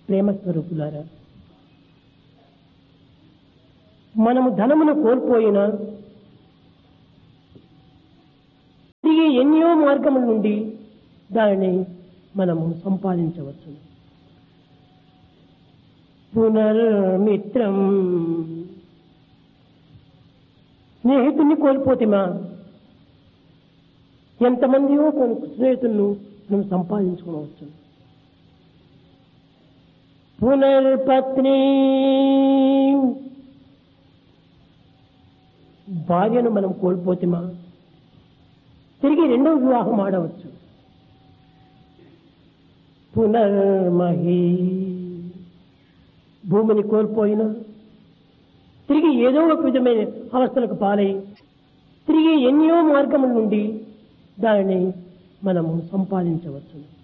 ప్రేమ స్వరూపులారా మనము ధనమును కోల్పోయినా తిరిగి ఎన్నో మార్గముల నుండి దానిని మనము సంపాదించవచ్చు పునర్మిత్రం స్నేహితుడిని కోల్పోతిమా ఎంతమందియో కొన్ని స్నేహితులను మనం సంపాదించుకోవచ్చు పునర్పత్ని భార్యను మనం కోల్పోతిమా తిరిగి రెండవ వివాహం ఆడవచ్చు పునర్మహి భూమిని కోల్పోయినా తిరిగి ఏదో ఒక విధమైన అవస్థలకు పాలై తిరిగి ఎన్నో మార్గముల నుండి దానిని మనము సంపాదించవచ్చు